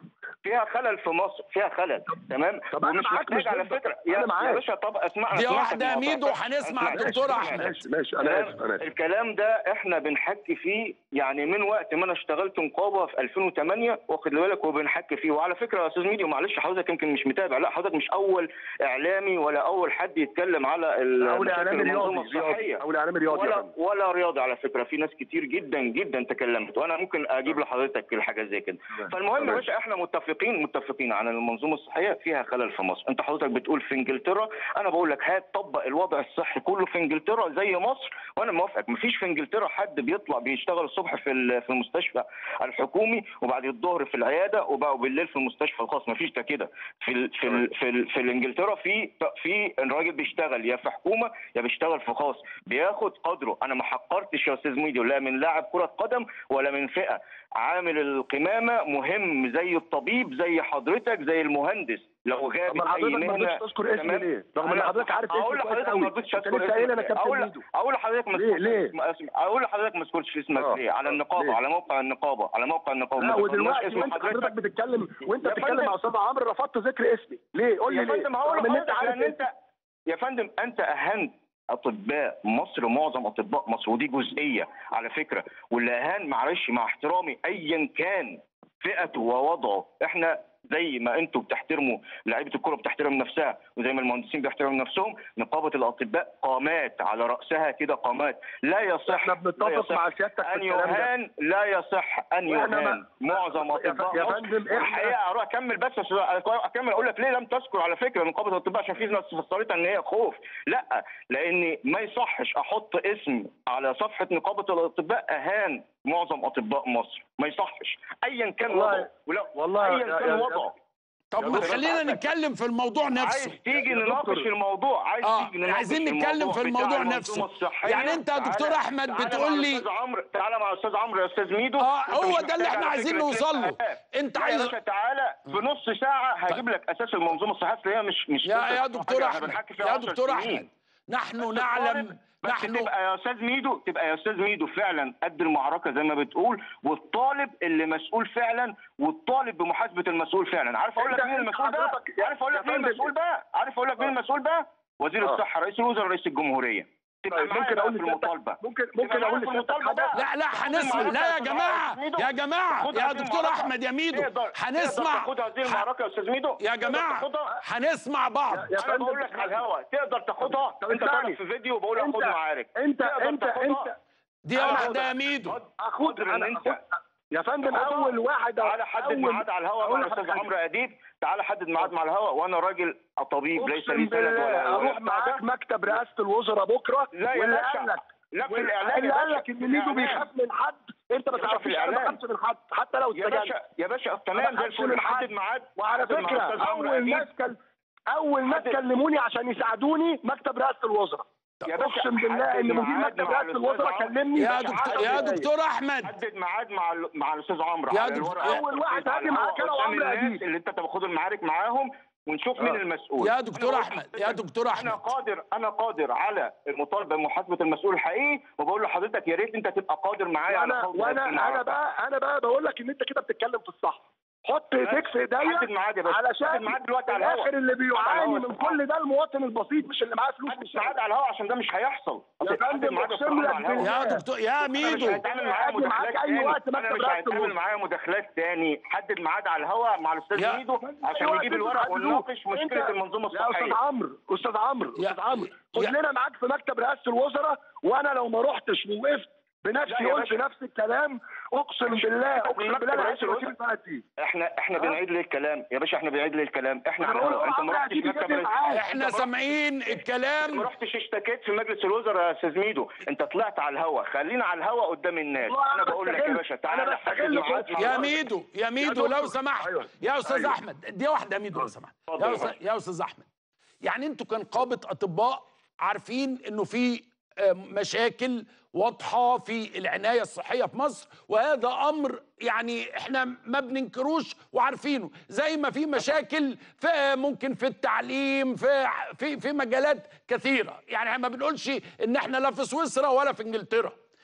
Speaker 3: فيها خلل في مصر فيها خلل تمام
Speaker 4: طب أنا
Speaker 3: ومش
Speaker 4: معاك،
Speaker 3: محتاج
Speaker 4: مش
Speaker 3: على
Speaker 4: ضدك.
Speaker 3: فكره
Speaker 4: أنا
Speaker 3: يا,
Speaker 4: معاك.
Speaker 3: يا باشا طب اسمع
Speaker 1: دي
Speaker 3: أسمعك
Speaker 1: واحدة يا
Speaker 3: ما
Speaker 1: ميدو
Speaker 3: أقطعكش.
Speaker 1: هنسمع
Speaker 3: أسمعني.
Speaker 1: دكتور
Speaker 3: اسمعني.
Speaker 1: أحمد.
Speaker 4: ماشي ماشي انا
Speaker 3: تمام؟
Speaker 4: اسف انا اسف
Speaker 3: الكلام ده احنا بنحكي فيه يعني من وقت ما انا اشتغلت نقابه في 2008 واخد بالك وبنحكي فيه وعلى فكره يا استاذ ميديو معلش حضرتك يمكن مش متابع لا حضرتك مش اول اعلامي ولا اول حد يتكلم على
Speaker 4: او
Speaker 3: المشاكل
Speaker 4: الاعلامي
Speaker 3: المنظومه
Speaker 4: رياضي
Speaker 3: الصحيه
Speaker 4: رياضي او الاعلامي رياضي يا
Speaker 3: ولا
Speaker 4: فندم.
Speaker 3: ولا رياضي على فكره في ناس كتير جدا جدا تكلمت وانا ممكن اجيب لحضرتك الحاجه زي كده
Speaker 4: تمام.
Speaker 3: فالمهم يا
Speaker 4: تمام.
Speaker 3: باشا احنا متفقين متفقين عن المنظومه الصحيه فيها خلل في مصر انت حضرتك بتقول في انجلترا انا بقول لك هات طبق الوضع الصحي كله في انجلترا زي مصر وانا موافقك مفيش في انجلترا حد بيطلع بيشتغل الصبح في ال- في المستشفى الحكومي وبعد الظهر في العياده وبقى بالليل في المستشفى الخاص مفيش ده كده في ال في ال في, ال في انجلترا في في الراجل بيشتغل يا في حكومه يا بيشتغل في خاص بياخد قدره انا ما حقرتش يا استاذ ميديو لا من لاعب كره قدم ولا من فئه عامل القمامه مهم زي الطبيب زي حضرتك زي المهندس لو غاب
Speaker 4: طب ما
Speaker 3: اي
Speaker 4: حضرتك ما
Speaker 3: مهنه
Speaker 4: رضيتش تذكر اسمي
Speaker 3: تمام؟
Speaker 4: ليه؟ رغم ان
Speaker 3: أنا
Speaker 4: حضرتك عارف
Speaker 3: اقول
Speaker 4: اسمي كويس
Speaker 3: لحضرتك
Speaker 4: قوي
Speaker 3: ما رضيتش
Speaker 4: انت
Speaker 3: اذكر
Speaker 4: لسه قايل انا
Speaker 3: اسمك.
Speaker 4: كابتن
Speaker 3: اقول
Speaker 4: ميدو
Speaker 3: اقول لحضرتك ما
Speaker 4: ليه-
Speaker 3: تذكرش
Speaker 4: ليه؟
Speaker 3: اسم- اسم- اقول لحضرتك ما تذكرش اسمك
Speaker 4: آه.
Speaker 3: ليه على النقابه
Speaker 4: ليه؟
Speaker 3: على موقع النقابه على موقع النقابه
Speaker 4: لا
Speaker 3: ما تذكرناش
Speaker 4: ودلوقتي
Speaker 3: اسم
Speaker 4: وانت حضرتك بتتكلم وانت
Speaker 3: يا
Speaker 4: بتتكلم
Speaker 3: فندم.
Speaker 4: مع استاذ عمرو رفضت ذكر اسمي ليه؟ قول لي
Speaker 3: يا
Speaker 4: ليه؟
Speaker 3: فندم هقول
Speaker 4: رغم ان انت
Speaker 3: لحضرتك
Speaker 4: عارف
Speaker 3: لان
Speaker 4: اسمي.
Speaker 3: انت يا فندم انت اهنت اطباء مصر معظم اطباء مصر ودي جزئيه على فكره واللي اهان معلش مع احترامي ايا كان فئته ووضعه احنا زي ما انتم بتحترموا لعيبه الكره بتحترم نفسها وزي ما المهندسين بيحترموا نفسهم نقابه الاطباء قامات على راسها كده قامات لا يصح
Speaker 4: احنا
Speaker 3: لا
Speaker 4: بنتفق
Speaker 3: يصح
Speaker 4: مع سيادتك في
Speaker 3: ان
Speaker 4: الكلام ده
Speaker 3: يهان لا يصح ان
Speaker 4: وإحنا ما-
Speaker 3: يهان معظم
Speaker 4: يا
Speaker 3: اطباء
Speaker 4: ف- يا
Speaker 3: مصر
Speaker 4: فندم، إحنا-
Speaker 3: والحقيقه اروح اكمل بس عشان اكمل اقول لك ليه لم تذكر على فكره نقابه الاطباء عشان في ناس فسرتها ان هي خوف لا لان ما يصحش احط اسم على صفحه نقابه الاطباء اهان معظم اطباء مصر ما يصحش ايا كان
Speaker 4: والله-
Speaker 3: وضعه ولا
Speaker 4: والله
Speaker 3: ايا
Speaker 4: يا-
Speaker 3: كان
Speaker 4: يا-
Speaker 3: وضعه
Speaker 1: طب
Speaker 4: يا
Speaker 1: ما
Speaker 4: دكتور
Speaker 1: خلينا
Speaker 3: حضرتك.
Speaker 1: نتكلم في الموضوع نفسه
Speaker 3: عايز تيجي
Speaker 4: يا
Speaker 3: نناقش
Speaker 4: دكتور.
Speaker 3: الموضوع عايز
Speaker 1: اه
Speaker 3: تيجي نناقش
Speaker 1: عايزين نتكلم في
Speaker 3: بتاع
Speaker 1: الموضوع
Speaker 3: المنظومة
Speaker 1: نفسه
Speaker 3: الصحية.
Speaker 1: يعني انت يا دكتور
Speaker 3: تعالى-
Speaker 1: احمد
Speaker 3: تعالى
Speaker 1: بتقول
Speaker 3: مع
Speaker 1: لي
Speaker 3: استاذ عمرو تعالى مع استاذ عمرو يا استاذ ميدو
Speaker 1: اه
Speaker 3: أنت
Speaker 1: هو
Speaker 3: مش
Speaker 1: ده اللي
Speaker 3: محتاج
Speaker 1: احنا
Speaker 3: على
Speaker 1: عايزين
Speaker 3: فكرة
Speaker 1: نوصل له
Speaker 3: تلف.
Speaker 1: انت
Speaker 3: لا يا
Speaker 1: عايز
Speaker 3: باشا تعالى في نص ساعة هجيب لك أساس المنظومة الصحية أصل هي مش مش
Speaker 1: يا
Speaker 3: قصة
Speaker 1: يا دكتور
Speaker 3: حاجة، إحنا
Speaker 1: احمد
Speaker 3: بنحكي فيها
Speaker 1: يا
Speaker 3: 10
Speaker 1: دكتور
Speaker 3: سنين.
Speaker 1: احمد نحن
Speaker 3: بس
Speaker 1: نعلم
Speaker 3: الطالب- بس
Speaker 1: نحن
Speaker 3: تبقى يا استاذ ميدو تبقى يا استاذ ميدو فعلا قد المعركه زي ما بتقول والطالب اللي مسؤول فعلا والطالب بمحاسبه المسؤول فعلا عارف اقول لك
Speaker 4: أنت-
Speaker 3: مين المسؤول بقى
Speaker 4: حضرتك يا-
Speaker 3: عارف اقول
Speaker 4: يا
Speaker 3: لك مين
Speaker 4: فندم.
Speaker 3: المسؤول بقى عارف اقول لك مين
Speaker 4: آه.
Speaker 3: المسؤول بقى وزير
Speaker 4: آه.
Speaker 3: الصحه رئيس الوزراء رئيس الجمهوريه تبقى
Speaker 4: طيب
Speaker 3: معايا
Speaker 4: ممكن
Speaker 3: بقى
Speaker 4: اقول
Speaker 3: في
Speaker 4: لسيادتك
Speaker 3: المطالبه
Speaker 4: ممكن
Speaker 3: تبقى
Speaker 4: ممكن
Speaker 3: معايا
Speaker 4: اقول
Speaker 3: في
Speaker 4: لسيادتك
Speaker 3: المطالبة
Speaker 4: حاجه
Speaker 3: بقى.
Speaker 1: لا لا
Speaker 3: تاخد
Speaker 1: هنسمع
Speaker 3: المعركة
Speaker 1: لا يا
Speaker 3: أستاذ
Speaker 1: جماعه
Speaker 3: ميدو.
Speaker 1: يا جماعه
Speaker 3: تاخدها
Speaker 1: يا
Speaker 3: هذه
Speaker 1: دكتور
Speaker 3: المعركة.
Speaker 1: احمد يا ميدو
Speaker 3: تقدر- تقدر
Speaker 1: هنسمع
Speaker 3: تاخد هذه
Speaker 1: ه-
Speaker 3: المعركه يا استاذ ميدو
Speaker 1: يا
Speaker 3: تقدر
Speaker 1: جماعه
Speaker 3: تاخدها؟
Speaker 1: هنسمع بعض
Speaker 4: يا- يا
Speaker 3: انا
Speaker 4: فندم،
Speaker 3: بقول لك على الهوا تقدر تاخدها
Speaker 4: طب
Speaker 3: انت
Speaker 4: اسمعني.
Speaker 3: تعرف في فيديو بقول
Speaker 4: انت
Speaker 3: خد معارك
Speaker 4: انت
Speaker 3: تقدر
Speaker 4: انت
Speaker 3: تاخدها؟
Speaker 4: انت
Speaker 1: دي
Speaker 3: أنا
Speaker 1: واحده
Speaker 3: أقدر-
Speaker 1: يا ميدو
Speaker 3: خد-
Speaker 4: اخد
Speaker 3: قدر ان
Speaker 4: انا
Speaker 3: انت
Speaker 4: أخد يا فندم
Speaker 3: تاخدها.
Speaker 4: اول واحد
Speaker 3: تعالى حدد
Speaker 4: أول-
Speaker 3: ميعاد على الهوا
Speaker 4: أقول
Speaker 3: مع
Speaker 4: لك
Speaker 3: الاستاذ
Speaker 4: حاجة.
Speaker 3: عمرو اديب تعالى حدد ميعاد مع الهوا وانا راجل طبيب ليس
Speaker 4: اقسم
Speaker 3: لي سند
Speaker 4: بالله
Speaker 3: ولا ولا
Speaker 4: اروح
Speaker 3: بتاع ده.
Speaker 4: معاك مكتب رئاسه الوزراء بكره
Speaker 3: لا يا
Speaker 4: واللي
Speaker 3: باشا.
Speaker 4: قال لك
Speaker 3: لا في
Speaker 4: واللي
Speaker 3: الاعلام
Speaker 4: اللي
Speaker 3: يا
Speaker 4: قال
Speaker 3: باشا،
Speaker 4: لك ان
Speaker 3: في
Speaker 4: ميدو
Speaker 3: الإعلام.
Speaker 4: بيخاف من حد انت ما
Speaker 3: يا باشا
Speaker 4: تعرفش
Speaker 3: في
Speaker 4: انا ما
Speaker 3: الإعلام.
Speaker 4: بخافش من حد حتى لو
Speaker 3: يا
Speaker 4: استجنت
Speaker 3: باشا يا باشا تمام زي
Speaker 4: بخافش
Speaker 3: الفل
Speaker 4: من حد.
Speaker 3: حدد ميعاد
Speaker 4: وعلى
Speaker 3: حدد مع
Speaker 4: فكره
Speaker 3: الأستاذ عمرو
Speaker 4: اول
Speaker 3: أديب.
Speaker 4: ناس كل اول ناس
Speaker 3: حدد.
Speaker 4: كلموني عشان يساعدوني مكتب رئاسه الوزراء
Speaker 3: يا باشا
Speaker 4: اقسم بالله
Speaker 3: حدد
Speaker 4: ان مدير
Speaker 3: ميعاد
Speaker 4: مكتب
Speaker 3: مع
Speaker 4: رئاسه
Speaker 3: الأستاذ
Speaker 4: الوزراء
Speaker 3: عمرو.
Speaker 4: كلمني
Speaker 1: يا
Speaker 4: عشر
Speaker 1: دكتور يا
Speaker 4: دقايق.
Speaker 1: دكتور احمد
Speaker 3: حدد ميعاد مع ال- مع الاستاذ عمرو
Speaker 1: يا
Speaker 3: على
Speaker 1: دكتور-
Speaker 3: الورقة.
Speaker 4: أول واحد
Speaker 3: على
Speaker 4: هاجي معاك أنا
Speaker 3: قدام
Speaker 4: وعمرو
Speaker 3: الناس
Speaker 4: أديب.
Speaker 3: اللي انت تاخد المعارك معاهم ونشوف مين
Speaker 4: آه.
Speaker 3: المسؤول
Speaker 1: يا دكتور
Speaker 3: أنا
Speaker 1: أحمد،
Speaker 3: قلت
Speaker 1: يا
Speaker 3: لك
Speaker 1: دكتور أحمد.
Speaker 3: انا قادر انا قادر على المطالبه بمحاسبه المسؤول الحقيقي وبقول لحضرتك يا ريت انت تبقى قادر معايا على
Speaker 4: وانا
Speaker 3: خوض
Speaker 4: وانا
Speaker 3: هذه
Speaker 4: انا
Speaker 3: المعركة.
Speaker 4: بقى انا بقى بقول لك ان انت كده بتتكلم في الصح حط ايديك في
Speaker 3: حدد
Speaker 4: ايديا
Speaker 3: ميعاد يا باشا حدد
Speaker 4: علشان
Speaker 3: ميعاد دلوقتي
Speaker 4: في
Speaker 3: على الهوا
Speaker 4: الاخر اللي
Speaker 3: على
Speaker 4: بيعاني
Speaker 3: الهوا
Speaker 4: من
Speaker 3: الصراحة.
Speaker 4: كل ده المواطن البسيط مش اللي معاه فلوس
Speaker 3: حدد
Speaker 4: مش
Speaker 3: ميعاد على الهوا عشان ده مش هيحصل
Speaker 4: يا
Speaker 3: حدد
Speaker 4: فندم
Speaker 3: ميعاد
Speaker 4: أقسم
Speaker 3: الصراحة
Speaker 4: لك
Speaker 3: على الهوا.
Speaker 1: يا دكتور يا
Speaker 3: انا مش
Speaker 1: ميدو
Speaker 3: هيتعامل معايا
Speaker 4: هاجي معاك
Speaker 3: مداخلات
Speaker 4: أي
Speaker 3: تاني
Speaker 4: وقت
Speaker 3: انا
Speaker 4: مكتب
Speaker 3: مش
Speaker 4: رئاسة
Speaker 3: هيتعامل
Speaker 4: الوزراء.
Speaker 3: معايا مداخلات تاني حدد ميعاد على الهوا مع الاستاذ
Speaker 1: يا-
Speaker 3: ميدو عشان
Speaker 4: أيوة،
Speaker 3: نجيب
Speaker 4: أنت
Speaker 3: الورق
Speaker 4: بتحددوه.
Speaker 3: ونناقش مشكله
Speaker 4: أنت-
Speaker 3: المنظومه
Speaker 4: يا استاذ
Speaker 3: الصحيه
Speaker 4: عمرو استاذ عمرو
Speaker 1: يا-
Speaker 4: استاذ عمرو خد
Speaker 1: يا-
Speaker 4: لنا معاك في مكتب رئاسه الوزراء وانا لو ما رحتش ووقفت بنفسي
Speaker 3: لا يا
Speaker 4: قلت
Speaker 3: باشا.
Speaker 4: نفس الكلام اقسم بالله اقسم
Speaker 3: مكتب
Speaker 4: بالله انا
Speaker 3: رئيس
Speaker 4: عايز وكيل
Speaker 3: الوزراء.
Speaker 4: البلد دي
Speaker 3: احنا احنا
Speaker 4: ها؟
Speaker 3: بنعيد ليه الكلام يا باشا احنا بنعيد ليه الكلام احنا
Speaker 4: أنا
Speaker 3: على
Speaker 4: بقول
Speaker 3: الهوا انت
Speaker 4: له
Speaker 3: ما
Speaker 4: عمرو
Speaker 3: رحتش
Speaker 4: هتيجي
Speaker 3: مكتب
Speaker 4: جنبي
Speaker 3: رئيس
Speaker 4: معاك.
Speaker 1: احنا سامعين
Speaker 3: ما
Speaker 1: الكلام
Speaker 3: رحتش اشتكيت في مجلس الوزراء يا استاذ ميدو انت طلعت على الهوا خلينا على الهوا قدام الناس
Speaker 4: والله
Speaker 3: انا
Speaker 4: أنا
Speaker 3: بقول لك يا
Speaker 4: بستغل.
Speaker 3: باشا
Speaker 4: أنا
Speaker 3: تعالى
Speaker 4: بستغل
Speaker 3: حدد ميعاد
Speaker 4: فرصة.
Speaker 1: يا
Speaker 3: مع-
Speaker 1: ميدو يا ميدو
Speaker 4: دكتور.
Speaker 1: لو سمحت
Speaker 4: أيوة.
Speaker 1: يا استاذ
Speaker 4: أيوة.
Speaker 1: احمد دي واحده يا ميدو لو سمحت
Speaker 3: اتفضل
Speaker 1: يا
Speaker 3: يا
Speaker 1: استاذ
Speaker 3: فندم.
Speaker 1: يا استاذ احمد يعني انتوا كنقابه اطباء عارفين انه في آه، مشاكل واضحه في العنايه الصحيه في مصر وهذا امر يعني احنا ما بننكروش وعارفينه زي ما في مشاكل في ممكن في التعليم في في في مجالات كثيره يعني ما بنقولش ان احنا لا في سويسرا ولا في انجلترا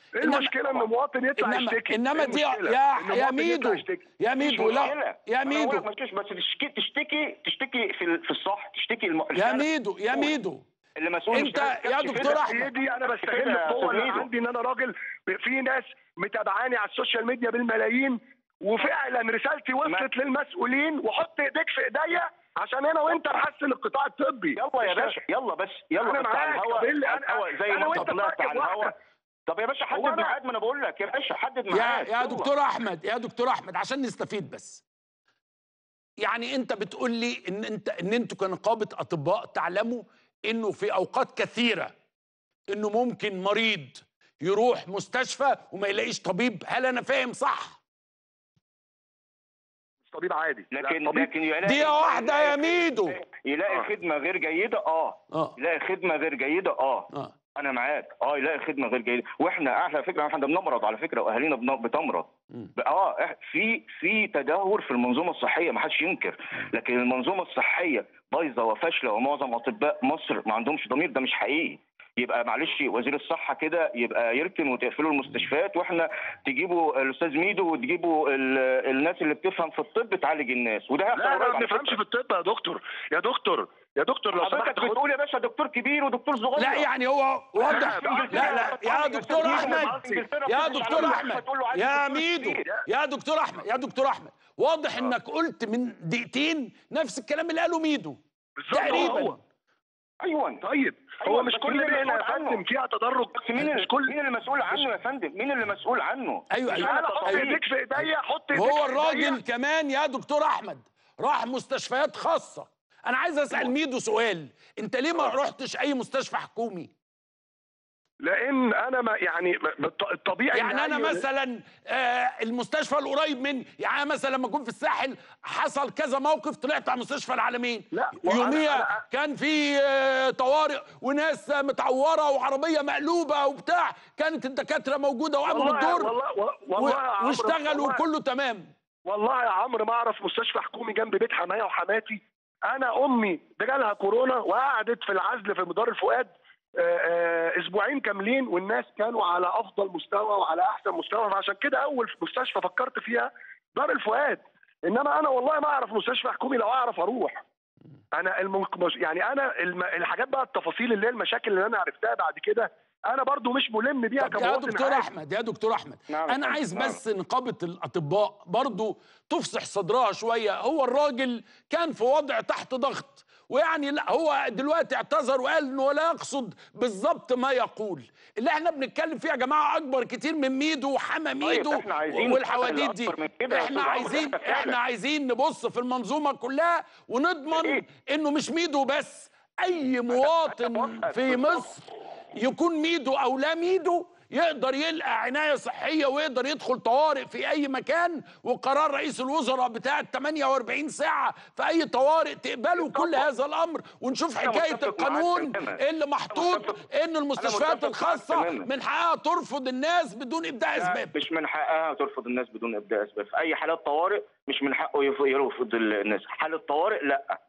Speaker 4: ايه
Speaker 1: إنما-
Speaker 4: المشكله ان مواطن يطلع
Speaker 1: إنما-
Speaker 4: يشتكي
Speaker 1: إنما
Speaker 4: إيه
Speaker 1: دي-
Speaker 4: المشكلة؟
Speaker 1: يا-
Speaker 4: إن
Speaker 1: يا
Speaker 4: مواطن
Speaker 1: ميدو،
Speaker 4: يطلع يشتكي.
Speaker 1: يا ميدو لا
Speaker 3: مشكلة.
Speaker 1: يا
Speaker 3: أنا بقول لك
Speaker 1: ميدو
Speaker 3: مفيش بس تشتكي تشتكي تشتكي في ال- في الصح تشتكي الم...
Speaker 1: يا
Speaker 3: الفعل.
Speaker 1: ميدو يا ميدو
Speaker 3: اللي مسؤول مش
Speaker 1: أنت
Speaker 3: عارف
Speaker 1: يا
Speaker 3: يكفي
Speaker 1: دكتور
Speaker 3: كده.
Speaker 1: أحمد.
Speaker 4: هي دي انا
Speaker 3: كده
Speaker 4: بستغل
Speaker 3: يا
Speaker 4: القوه اللي
Speaker 3: أستاذ ميدو.
Speaker 4: عندي ان انا راجل ب- في ناس متابعاني على السوشيال ميديا بالملايين وفعلا رسالتي وصلت للمسؤولين وحط ايديك في ايديا عشان انا وانت نحسن القطاع الطبي
Speaker 3: يلا يا باشا يلا بس يلا
Speaker 4: أنا
Speaker 3: بس على
Speaker 4: معاك.
Speaker 3: الهوا
Speaker 4: طب إيه اللي
Speaker 3: على
Speaker 4: أنا-
Speaker 3: الهوا زي
Speaker 4: أنا
Speaker 3: ما انت
Speaker 4: وأنت
Speaker 3: طلعت
Speaker 4: بنركب
Speaker 3: على الهوا
Speaker 4: واحدة.
Speaker 3: طب يا باشا حدد
Speaker 4: هو أنا-
Speaker 3: ميعاد ما انا بقول لك يا باشا حدد
Speaker 1: يا
Speaker 3: ميعاد
Speaker 1: يا
Speaker 3: يلا.
Speaker 1: دكتور احمد يا دكتور احمد عشان نستفيد بس يعني انت بتقول لي ان انت ان انتوا كنقابه اطباء تعلموا انه في اوقات كثيره انه ممكن مريض يروح مستشفى وما يلاقيش طبيب هل انا فاهم صح
Speaker 4: مش طبيب عادي لا،
Speaker 3: لكن
Speaker 4: طبيب
Speaker 3: لكن يلاقي
Speaker 1: دي واحده يا ميدو
Speaker 3: يلاقي
Speaker 4: آه.
Speaker 3: خدمه غير جيده اه
Speaker 1: اه
Speaker 3: يلاقي خدمه غير جيده اه
Speaker 1: اه
Speaker 3: انا معاك اه يلاقي خدمه غير جيده واحنا على فكره احنا بنمرض على فكره واهالينا بن- بتمرض
Speaker 1: مم.
Speaker 3: اه إح- في في تدهور في المنظومه الصحيه ما حدش ينكر لكن المنظومه الصحيه بايظه وفاشله ومعظم اطباء مصر ما عندهمش ضمير ده مش حقيقي يبقى معلش وزير الصحه كده يبقى يركن وتقفلوا المستشفيات واحنا تجيبوا الاستاذ ميدو وتجيبوا ال- الناس اللي بتفهم في الطب تعالج الناس وده هيحصل
Speaker 4: لا
Speaker 3: قريب
Speaker 4: لا ما
Speaker 3: على
Speaker 4: بنفهمش
Speaker 3: فكرة.
Speaker 4: في الطب يا دكتور يا دكتور يا دكتور لو سمحت
Speaker 3: حضرتك
Speaker 4: خد
Speaker 3: بتقول يا باشا دكتور كبير ودكتور صغير
Speaker 1: لا يعني هو واضح
Speaker 4: لا،
Speaker 1: لا لا يا دكتور احمد يا دكتور احمد يا ميدو
Speaker 3: ميدو
Speaker 1: يا دكتور احمد يا دكتور احمد واضح انك قلت من دقيقتين نفس الكلام اللي قاله ميدو
Speaker 4: بالظبط هو.
Speaker 1: تقريبا
Speaker 3: ايوه
Speaker 4: طيب هو
Speaker 3: أيوة،
Speaker 4: مش
Speaker 3: بس
Speaker 4: كل
Speaker 3: مين اللي
Speaker 4: مهنه يا
Speaker 3: مسؤول عنه؟
Speaker 4: فندم فيها تدرج
Speaker 3: بس مين
Speaker 4: مش
Speaker 3: اللي
Speaker 4: كل
Speaker 3: مين اللي مسؤول عنه يا فندم؟ مين اللي مسؤول عنه؟
Speaker 1: ايوه
Speaker 3: مش
Speaker 1: ايوه
Speaker 3: أنا
Speaker 4: حط
Speaker 3: طبيب.
Speaker 4: ايديك في ايديا حط ايديك
Speaker 1: هو
Speaker 4: في
Speaker 1: الراجل
Speaker 4: إيديا.
Speaker 1: كمان يا دكتور احمد راح مستشفيات خاصه انا عايز اسال ميدو سؤال انت ليه ما رحتش اي مستشفى حكومي
Speaker 4: لان انا ما يعني ما- بالط- الطبيعي
Speaker 1: يعني
Speaker 4: إن
Speaker 1: انا
Speaker 4: أي-
Speaker 1: مثلا آه المستشفى القريب مني يعني أنا مثلا لما اكون في الساحل حصل كذا موقف طلعت على مستشفى العالمين
Speaker 4: لا، وأنا-
Speaker 1: يوميها
Speaker 4: أنا-
Speaker 1: كان في آه طوارئ وناس آه، متعوره وعربيه مقلوبه وبتاع كانت الدكاتره موجوده وقاموا
Speaker 4: والله
Speaker 1: بالدور
Speaker 4: والله والله يا
Speaker 1: و-
Speaker 4: عمرو،
Speaker 1: واشتغلوا
Speaker 4: والله-
Speaker 1: وكله تمام
Speaker 4: والله يا عمرو ما اعرف مستشفى حكومي جنب بيت حمايه وحماتي انا امي جالها كورونا وقعدت في العزل في مدار الفؤاد آه، آه، اسبوعين كاملين والناس كانوا على افضل مستوى وعلى احسن مستوى فعشان كده اول مستشفى فكرت فيها دار الفؤاد انما انا والله ما اعرف مستشفى حكومي لو اعرف اروح انا الم... مش- يعني انا الم... الحاجات بقى التفاصيل اللي هي المشاكل اللي انا عرفتها بعد كده انا برضو مش ملم بيها
Speaker 1: طب يا
Speaker 4: كمواطن
Speaker 1: دكتور
Speaker 4: عادي.
Speaker 1: احمد يا دكتور احمد
Speaker 3: نعم يا
Speaker 1: انا
Speaker 3: فندم،
Speaker 1: عايز
Speaker 3: نعم.
Speaker 1: بس نقابه الاطباء برضو تفصح صدرها شويه هو الراجل كان في وضع تحت ضغط ويعني لا هو دلوقتي اعتذر وقال انه لا يقصد بالظبط ما يقول اللي احنا بنتكلم فيه يا جماعه اكبر كتير من ميدو وحما ميدو
Speaker 3: إحنا عايزين
Speaker 1: والحواديت
Speaker 3: نتكلم
Speaker 1: دي
Speaker 3: أكتر من كده يا
Speaker 1: احنا
Speaker 3: أستاذ عمرو،
Speaker 1: عايزين
Speaker 3: إحنا فعلا.
Speaker 1: احنا عايزين نبص في المنظومه كلها ونضمن
Speaker 3: إيه؟
Speaker 1: انه مش ميدو بس اي مواطن
Speaker 3: موافق
Speaker 1: في
Speaker 3: بالظبط.
Speaker 1: مصر يكون ميدو او لا ميدو يقدر يلقى عنايه صحيه ويقدر يدخل طوارئ في اي مكان وقرار رئيس الوزراء بتاع 48 ساعه في اي طوارئ تقبلوا كل هذا الامر ونشوف
Speaker 3: أنا
Speaker 1: حكايه
Speaker 3: متفق معاك
Speaker 1: القانون
Speaker 3: تماماً.
Speaker 1: اللي محطوط
Speaker 3: متفق-
Speaker 1: ان المستشفيات
Speaker 3: متفق معاك
Speaker 1: الخاصه
Speaker 3: تماماً.
Speaker 1: من حقها ترفض الناس بدون ابداء
Speaker 3: لا،
Speaker 1: اسباب
Speaker 3: مش من حقها ترفض الناس بدون ابداء اسباب في اي حالات طوارئ مش من حقه يف- يرفض الناس حاله طوارئ لا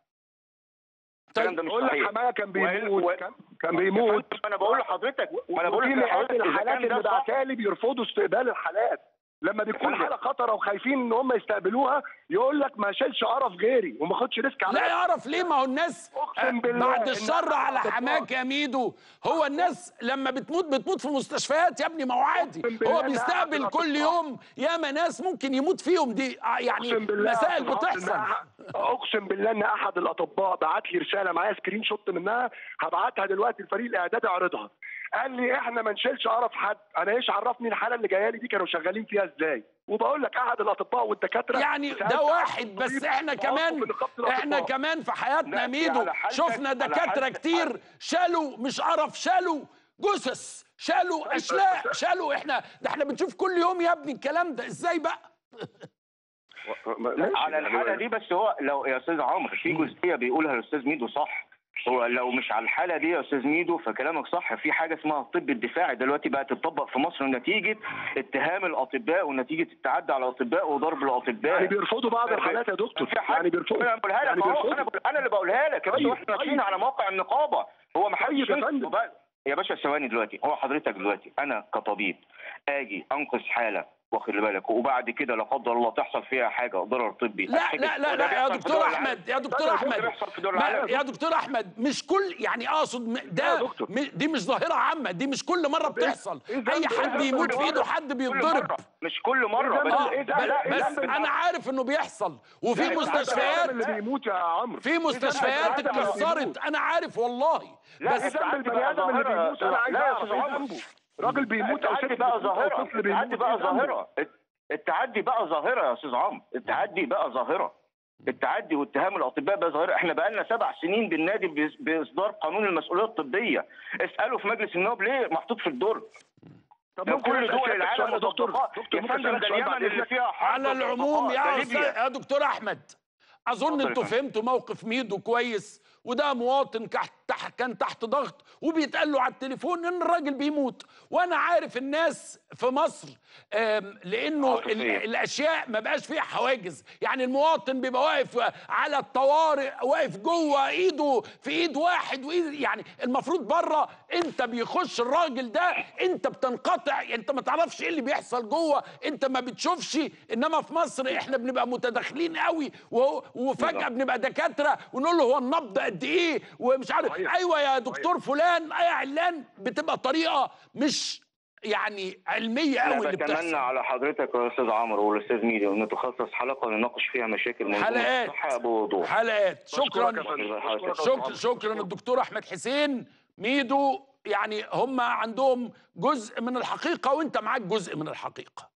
Speaker 3: الكلام ده مش
Speaker 4: بقول لك
Speaker 3: صحيح
Speaker 4: حمايه كان
Speaker 3: و-
Speaker 4: بيموت
Speaker 3: و-
Speaker 4: كان, كان بيموت
Speaker 3: انا بقول لحضرتك ما انا بقول
Speaker 4: ودي مئات
Speaker 3: لحضرتك إذا
Speaker 4: الحالات
Speaker 3: كان ده
Speaker 4: اللي
Speaker 3: صح،
Speaker 4: بعتها لي بيرفضوا استقبال الحالات لما بتكون
Speaker 3: فندم.
Speaker 4: حاله خطره وخايفين ان هم يستقبلوها يقول لك ما شيلش قرف غيري وما خدش ريسك
Speaker 1: لا
Speaker 4: عليا
Speaker 1: يعرف ليه ما هو الناس
Speaker 4: أقسم
Speaker 1: آه،
Speaker 4: بالله
Speaker 1: بعد
Speaker 4: إن
Speaker 1: الشر
Speaker 4: أنا
Speaker 1: على
Speaker 4: أعرف
Speaker 1: حماك يا ميدو هو الناس لما بتموت بتموت في مستشفيات يا ابني ما هو عادي
Speaker 4: أقسم بالله
Speaker 1: هو
Speaker 4: إن
Speaker 1: بيستقبل
Speaker 4: أعرف
Speaker 1: كل
Speaker 4: أطباء.
Speaker 1: يوم ياما ناس ممكن يموت فيهم دي آه، يعني
Speaker 4: اقسم بالله
Speaker 1: مسائل
Speaker 4: أعرف إن
Speaker 1: بتحصل
Speaker 4: أح- اقسم بالله ان احد الاطباء بعت لي رساله معايا سكرين شوت منها هبعتها دلوقتي لفريق الاعداد اعرضها قال لي احنا ما نشيلش قرف حد انا ايش عرفني الحاله اللي جايه لي دي كانوا شغالين فيها ازاي وبقول لك احد الاطباء والدكاتره
Speaker 1: يعني
Speaker 4: سألت
Speaker 1: ده
Speaker 4: أحد
Speaker 1: واحد بس
Speaker 4: الطبيب
Speaker 1: احنا
Speaker 4: وعضو
Speaker 1: كمان
Speaker 4: في نقابة
Speaker 1: احنا
Speaker 4: الأطباء.
Speaker 1: كمان في حياتنا
Speaker 3: لا،
Speaker 1: يا ميدو
Speaker 3: على حالتك-
Speaker 1: شفنا
Speaker 3: على
Speaker 1: دكاتره
Speaker 3: حالتك
Speaker 1: كتير
Speaker 3: حالتك.
Speaker 1: شالوا مش قرف شالوا جثث شالوا اشلاء شالوا احنا ده احنا بنشوف كل يوم يا ابني الكلام ده ازاي بقى
Speaker 4: ماشي،
Speaker 3: على
Speaker 4: يعني
Speaker 3: الحاله دي بس هو لو يا استاذ عمرو في جزئيه بيقولها الاستاذ ميدو صح هو لو مش على الحاله دي يا استاذ ميدو فكلامك صح في حاجه اسمها الطب الدفاعي دلوقتي بقت تطبق في مصر نتيجه اتهام الاطباء ونتيجه التعدي على الاطباء وضرب الاطباء
Speaker 4: يعني بيرفضوا بعض الحالات يا دكتور
Speaker 3: في حاجه
Speaker 4: يعني بيرفضوا
Speaker 3: انا بقولها لك
Speaker 4: يعني
Speaker 3: أهو،
Speaker 4: بيرفضوا
Speaker 3: انا بقول- انا اللي بقولها لك يا باشا
Speaker 4: طيب،
Speaker 3: واحنا ماشيين
Speaker 4: طيب.
Speaker 3: على موقع النقابه هو ما حدش
Speaker 4: طيب يا
Speaker 3: ينكر.
Speaker 4: فندم.
Speaker 3: وبقى- يا باشا ثواني دلوقتي هو حضرتك دلوقتي انا كطبيب اجي انقذ حاله واخد بالك وبعد كده لا قدر الله تحصل فيها حاجه ضرر طبي
Speaker 1: لا
Speaker 3: أتحبس.
Speaker 1: لا لا
Speaker 3: وده
Speaker 1: لا يا
Speaker 3: بيحصل في
Speaker 1: دكتور
Speaker 3: دول
Speaker 1: احمد
Speaker 3: العالم.
Speaker 1: يا دكتور
Speaker 3: ده
Speaker 1: احمد
Speaker 3: بيحصل في دول
Speaker 1: ما-
Speaker 3: العالم.
Speaker 1: يا دكتور احمد مش كل يعني اقصد م- ده
Speaker 4: يا دكتور.
Speaker 1: م- دي مش ظاهره عامه دي مش كل مره بتحصل
Speaker 4: إيه ذنب-
Speaker 1: اي
Speaker 4: إيه
Speaker 1: حد
Speaker 4: ذنب
Speaker 1: يموت في
Speaker 4: كل
Speaker 1: ايده
Speaker 4: مرة؟
Speaker 1: حد
Speaker 3: كل
Speaker 1: بيتضرب
Speaker 3: مرة. مش كل مره
Speaker 4: إيه
Speaker 3: بس
Speaker 4: ذنب-
Speaker 1: اه
Speaker 4: إيه
Speaker 1: ب-
Speaker 4: ذنب- لا، إيه
Speaker 1: بس
Speaker 4: ذنب
Speaker 1: انا عارف انه بيحصل وفي
Speaker 3: لا، إيه ذنب
Speaker 1: مستشفيات
Speaker 4: اللي بيموت يا عمرو
Speaker 1: في مستشفيات
Speaker 4: البني آدم اللي
Speaker 1: اتكسرت
Speaker 4: بيموت؟
Speaker 1: انا عارف والله
Speaker 3: لا،
Speaker 1: بس
Speaker 4: ايه ذنب البني ادم اللي بيموت انا عايز
Speaker 3: لا يا
Speaker 4: اعرف
Speaker 3: أستاذ
Speaker 4: ايه
Speaker 3: عمرو.
Speaker 4: ذنبه راجل بيموت او ست
Speaker 3: التعدي بقى
Speaker 4: بتموت او
Speaker 3: ظاهره
Speaker 4: طفل بيموت
Speaker 3: التعدي بقى
Speaker 4: إيه ذنبه؟
Speaker 3: ظاهره التعدي بقى ظاهره يا استاذ عمرو التعدي بقى ظاهره التعدي واتهام الاطباء بقى ظاهره احنا بقى لنا سبع سنين بالنادي بإص- باصدار قانون المسؤوليه الطبيه اسالوا في مجلس النواب ليه محطوط في الدرج
Speaker 4: طب
Speaker 3: لو
Speaker 4: ممكن
Speaker 3: كل
Speaker 4: أسألك
Speaker 3: دول
Speaker 4: سؤال
Speaker 3: العالم
Speaker 4: يا دكتور
Speaker 3: مطبقات
Speaker 4: دكتور
Speaker 3: يا
Speaker 4: ممكن
Speaker 3: فندم
Speaker 4: أسألك
Speaker 3: ده
Speaker 4: سؤال بعد
Speaker 3: اليمن اللي
Speaker 4: إذنك؟
Speaker 3: فيها حرب
Speaker 1: على العموم
Speaker 3: مطبقات.
Speaker 1: يا
Speaker 3: ده
Speaker 1: أستاذ
Speaker 3: ليبيا.
Speaker 1: يا دكتور احمد اظن
Speaker 3: اتفضل يا
Speaker 1: انتوا
Speaker 3: فندم.
Speaker 1: فهمتوا موقف ميدو كويس وده مواطن كح- تح- كان تحت ضغط وبيتقال له على التليفون ان الراجل بيموت وانا عارف الناس في مصر آم، لانه
Speaker 3: عاطفية.
Speaker 1: ال- الاشياء ما بقاش فيها حواجز يعني المواطن بيبقى واقف على الطوارئ واقف جوه ايده في ايد واحد وايد يعني المفروض بره انت بيخش الراجل ده انت بتنقطع انت ما تعرفش ايه اللي بيحصل جوه انت ما بتشوفش انما في مصر احنا بنبقى متداخلين قوي وهو- وفجاه بنبقى دكاتره ونقول له هو النبض قد ايه ومش عارف
Speaker 4: صحيح.
Speaker 1: ايوه يا دكتور فلان اي علان بتبقى طريقه مش يعني علميه قوي
Speaker 3: انا
Speaker 1: اللي
Speaker 3: بتمنى
Speaker 1: بتحصل
Speaker 3: على حضرتك يا استاذ عمرو والاستاذ ميدو ان تخصص حلقه نناقش فيها مشاكل منظومه
Speaker 1: حلقات.
Speaker 3: الصحه بوضوح
Speaker 1: حلقات شكرا
Speaker 4: بشكرك يا فندم. بشكرك يا
Speaker 1: شكرا
Speaker 4: دكتور.
Speaker 1: شكرا الدكتور احمد حسين ميدو يعني هم عندهم جزء من الحقيقه وانت معاك جزء من الحقيقه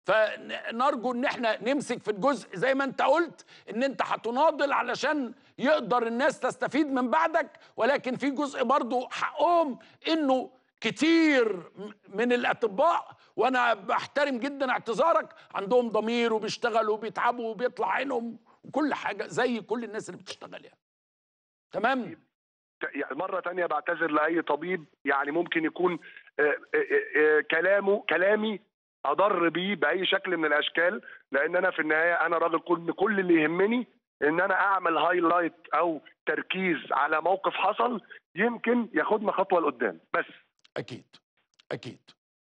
Speaker 1: فنرجو ان احنا نمسك في الجزء زي ما انت قلت ان انت هتناضل علشان يقدر الناس تستفيد من بعدك ولكن في جزء برضو حقهم انه كتير م- من الاطباء وانا بحترم جدا اعتذارك عندهم ضمير وبيشتغلوا وبيتعبوا وبيطلع عينهم وكل حاجه زي كل الناس اللي بتشتغل يعني تمام
Speaker 4: يعني مرة تانية بعتذر لأي طبيب يعني ممكن يكون آه، آه، آه، كلامه كلامي أضر بيه بأي شكل من الأشكال لأن أنا في النهاية أنا راجل كل كل اللي يهمني إن أنا أعمل هايلايت أو تركيز على موقف حصل يمكن ياخدنا خطوة لقدام بس
Speaker 1: اكيد اكيد